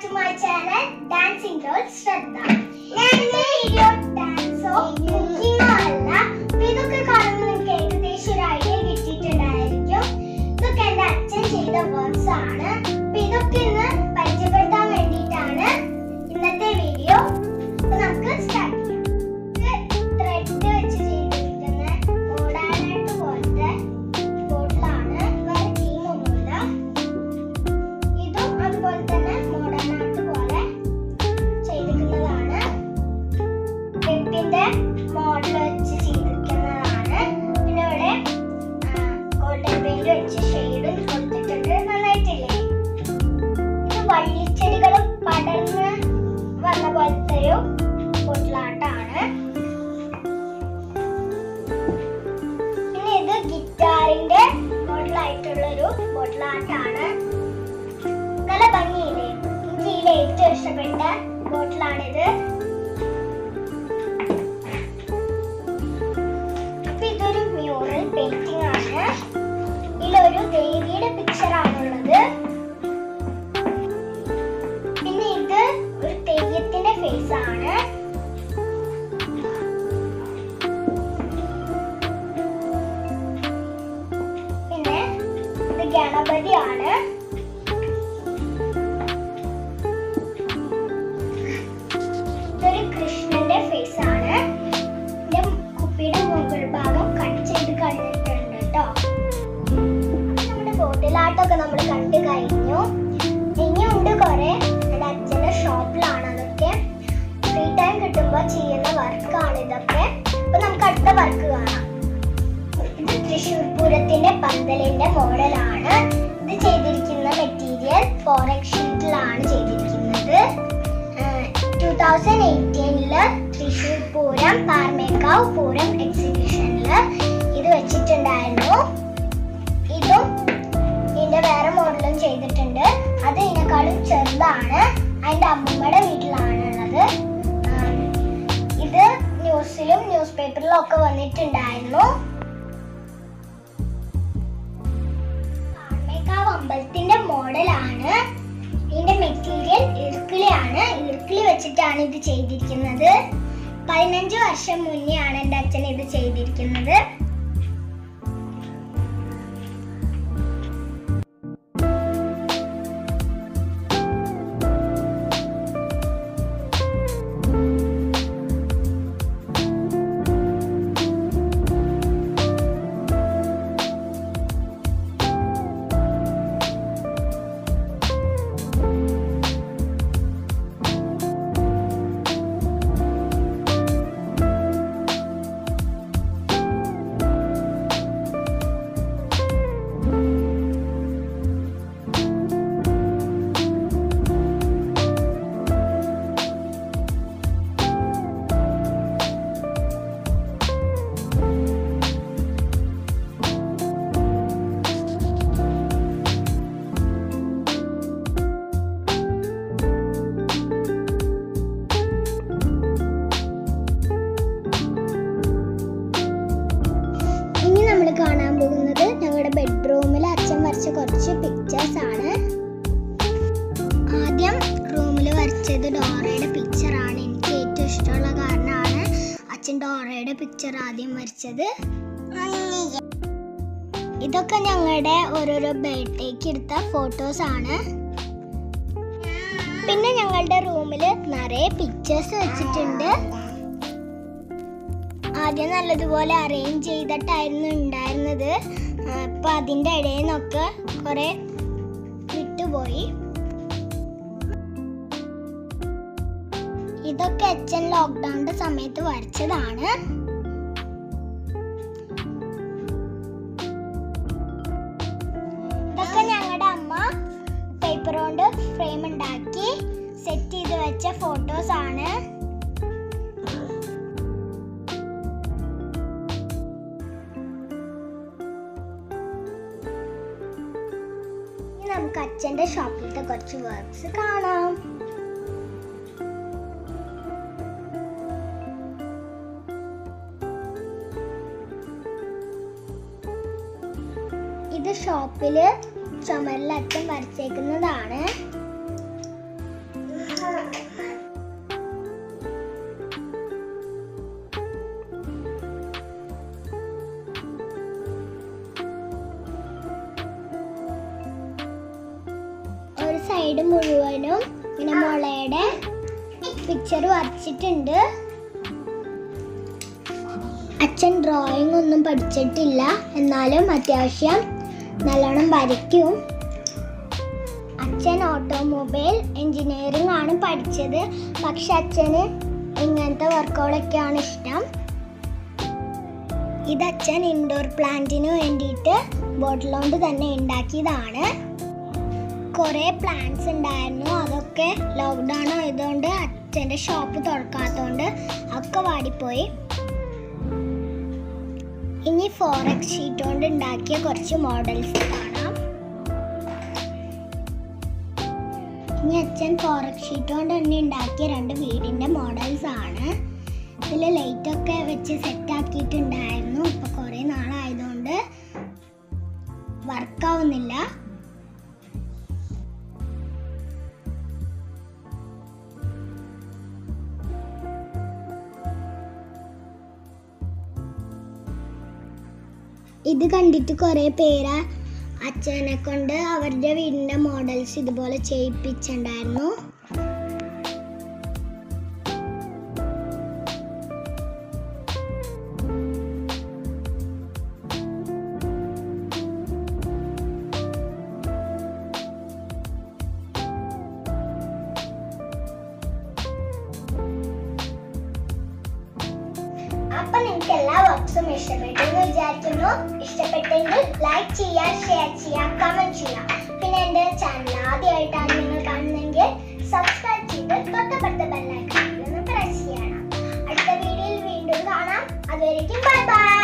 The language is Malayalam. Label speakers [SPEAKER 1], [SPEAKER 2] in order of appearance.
[SPEAKER 1] to my channel dancing girl Shraddha ഞാനിന്ന് വീഡിയോ ഡാൻസോ കുക്കിങ്ങോ അല്ല അപ്പൊ ഇതൊക്കെ കാണുമ്പോൾ നിങ്ങൾക്ക് ഏകദേശം ഒരു ഐഡിയ കിട്ടിയിട്ടുണ്ടായിരിക്കും ഇതൊക്കെ എന്റെ അച്ഛൻ ചെയ്ത വർക്ക്സ് ആണ് അപ്പൊ ഇതൊക്കെ ഇന്ന് പരിചയപ്പെടുത്താൻ വേണ്ടിയിട്ടാണ് ഇന്നത്തെ വീഡിയോ അപ്പൊ നമുക്ക് സ്റ്റാർട്ട് ചെയ്യാം ത്രെഡ് വെച്ച് ചെയ്തിരിക്കുന്ന മോഡാനായിട്ട് പോലത്തെ ബോട്ടിലാണ് വേറെ തീമൊന്നുമില്ല ഇതും അതുപോലെ തന്നെ മോഡേൺ ആർട്ട് പോലെ ചെയ്തിരിക്കുന്നതാണ് വെബിന്റെ മോഡൽ വെച്ച് ചെയ്തിരിക്കുന്നതാണ് പിന്നെ ഇവിടെ ഗോൾഡൻ പെയിന്റ് വെച്ച് ഷെയ്ഡും കൊടുത്തിട്ടുണ്ട് നന്നായിട്ടില്ലേ ഇത് വള്ളിച്ചെടികൾ പടർന്ന് വന്ന പോലത്തെ ഒരു ബോട്ടിലാട്ടാണ് പിന്നെ ഇത് ഗിറ്റാറിന്റെ മോഡലായിട്ടുള്ള ഒരു ബോട്ടിലാട്ടാണ് നല്ല ഭംഗിയില്ലേ എനിക്ക് ഇതിൽ ഏറ്റവും ഇഷ്ടപ്പെട്ട ബോട്ടിലാണിത് അപ്പൊ ഇതൊരു മ്യൂറൽ പെയിന്റിംഗ് ആണ് ഇതിലൊരു ദേവിയുടെ പിക്ചർ ആണുള്ളത് പിന്നെ ഇത് ഒരു തെയ്യത്തിന്റെ ഫേസ് ആണ് പിന്നെ ഇത് ഗണപതിയാണ് ഇതൊരു കൃഷ്ണന്റെ ഫേസ് ആണ് ഇതിന്റെ കുപ്പിയുടെ മുകൾ ഭാഗം കട്ട് ചെയ്ത് കഴിഞ്ഞിട്ടുണ്ട് കേട്ടോ നമ്മുടെ ബോട്ടിലാട്ടൊക്കെ നമ്മൾ കണ്ടു കഴിഞ്ഞു ഇനിയുണ്ട് കുറെ എൻ്റെ അച്ഛന്റെ ഷോപ്പിലാണ് അതൊക്കെ ഫ്രീ ടൈം കിട്ടുമ്പോൾ ചെയ്യുന്ന വർക്കാണ് ഇതൊക്കെ അപ്പൊ നമുക്ക് അടുത്ത വർക്ക് കാണാം ഇത് തൃശ്ശൂർ പൂരത്തിന്റെ പന്തലിന്റെ മോഡലാണ് ഇത് ചെയ്തിരിക്കുന്ന മെറ്റീരിയൽ ഫോറക് ഷീറ്റിലാണ് ചെയ്തിരിക്കുന്നത് ടൂ തൗസൻഡ് എയ്റ്റീനില് തൃശ്ശൂർ പൂരം പാർമേക്കാവ് പൂരം എക്സിബിഷനില് ഇത് വെച്ചിട്ടുണ്ടായിരുന്നു ഇതും ഇതിന്റെ വേറെ മോഡലും ചെയ്തിട്ടുണ്ട് അത് ഇതിനേക്കാളും ചെറുതാണ് അതിന്റെ അമ്മമ്മയുടെ വീട്ടിലാണുള്ളത് ആം, ഇത് ന്യൂസിലും ന്യൂസ് പേപ്പറിലും ഒക്കെ വന്നിട്ടുണ്ടായിരുന്നു പാർമേക്കാവ് അമ്പലത്തിന്റെ മോഡലാണ് ഇതിന്റെ മെറ്റീരിയൽ ഇർക്കിളിയാണ് ഇർക്കിളി വെച്ചിട്ടാണ് ഇത് ചെയ്തിരിക്കുന്നത് പതിനഞ്ച് വർഷം മുന്നേ ആണ് എൻ്റെ അച്ഛൻ ഇത് ചെയ്തിരിക്കുന്നത് ഇനി നമ്മൾ കാണാൻ പോകുന്നത് ഞങ്ങളുടെ ബെഡ്റൂമിൽ അച്ഛൻ വരച്ച കുറച്ച് പിക്ചേഴ്സ് ആണ് ആദ്യം റൂമിൽ വരച്ചത് ഡോറയുടെ പിക്ചർ ആണ് എനിക്ക് ഏറ്റവും ഇഷ്ടമുള്ള കാരണമാണ് അച്ഛൻ ഡോറയുടെ പിക്ചർ ആദ്യം വരച്ചത് ഇതൊക്കെ ഞങ്ങളുടെ ഓരോരോ ബർത്ത്ഡേക്ക് എടുത്ത ഫോട്ടോസ് ആണ് പിന്നെ ഞങ്ങളുടെ റൂമിൽ നിറയെ പിക്ചേഴ്സ് വെച്ചിട്ടുണ്ട് ആദ്യം നല്ലതുപോലെ അറേഞ്ച് ചെയ്തിട്ടായിരുന്നു ഉണ്ടായിരുന്നത് അപ്പൊ അതിന്റെ ഇടയിൽ നിന്നൊക്കെ കുറെ വിട്ടുപോയി ഇതൊക്കെ അച്ഛൻ ലോക്ക്ഡൌണിന്റെ സമയത്ത് വരച്ചതാണ് ഇതൊക്കെ ഞങ്ങളുടെ അമ്മ പേപ്പർ കൊണ്ട് ഫ്രെയിം ഉണ്ടാക്കി സെറ്റ് ചെയ്ത് വെച്ച ഫോട്ടോസ് ആണ് ഇനി നമുക്ക് അച്ഛന്റെ ഷോപ്പിലത്തെ കുറച്ച് വർക്ക്സ് കാണാം ഇത് ഷോപ്പില് ചുമരിൽ അച്ഛൻ വരച്ചേക്കുന്നതാണ് സൈഡ് മുഴുവനും ഇങ്ങനെ മുളയുടെ പിക്ചർ വരച്ചിട്ടുണ്ട് അച്ഛൻ ഡ്രോയിങ് ഒന്നും പഠിച്ചിട്ടില്ല എന്നാലും അത്യാവശ്യം നല്ലോണം വരയ്ക്കും അച്ഛൻ ഓട്ടോമൊബൈൽ എഞ്ചിനീയറിംഗ് ആണ് പഠിച്ചത് പക്ഷെ അച്ഛന് ഇങ്ങനത്തെ വർക്കുകളൊക്കെയാണ് ഇഷ്ടം ഇത് അച്ഛൻ ഇൻഡോർ പ്ലാന്റിന് വേണ്ടിയിട്ട് ബോട്ടിൽ കൊണ്ട് തന്നെ ഉണ്ടാക്കിയതാണ് കുറേ പ്ലാന്റ്സ് ഉണ്ടായിരുന്നു അതൊക്കെ ലോക്ക്ഡൗൺ ആയതുകൊണ്ട് അച്ഛൻ്റെ ഷോപ്പ് തുറക്കാത്തതുകൊണ്ട് ഒക്കെ വാടിപ്പോയി ഇനി ഫോറക്സ് ഷീറ്റ് കൊണ്ട് ഉണ്ടാക്കിയ കുറച്ച് മോഡൽസ് കാണാം ഇനി അച്ഛൻ ഫോറക്സ് ഷീറ്റ് കൊണ്ട് തന്നെ ഉണ്ടാക്കിയ രണ്ട് വീടിന്റെ മോഡൽസ് ആണ് ഇതിൽ ലൈറ്റ് ഒക്കെ വെച്ച് സെറ്റ് ആക്കിയിട്ടുണ്ടായിരുന്നു ഇപ്പൊ കുറെ നാളായതുകൊണ്ട് വർക്കാവുന്നില്ല ഇത് കണ്ടിട്ട് കുറെ പേര് അച്ഛനെ കൊണ്ട് അവരുടെ വീടിന്റെ മോഡൽസ് ഇതുപോലെ ചെയ്യിപ്പിച്ചിട്ടുണ്ടായിരുന്നു അപ്പൊ നിങ്ങൾക്ക് എല്ലാ വർക്ക്സും ഇഷ്ടപ്പെട്ടെന്ന് വിചാരിക്കുന്നു ഇഷ്ടപ്പെട്ടെങ്കിൽ ലൈക്ക് ചെയ്യുക ഷെയർ ചെയ്യുക കമന്റ് ചെയ്യുക പിന്നെ എന്റെ ചാനൽ ആദ്യമായിട്ടാണ് നിങ്ങൾ കാണുന്നതെങ്കിൽ സബ്സ്ക്രൈബ് ചെയ്ത് തൊട്ടപ്പുറത്തെ ബെല്ലൈക്കൺ ഒന്ന് പ്രസ് ചെയ്യണം അടുത്ത വീഡിയോയിൽ വീണ്ടും കാണാം അതുവരേക്കും ബൈ ബൈ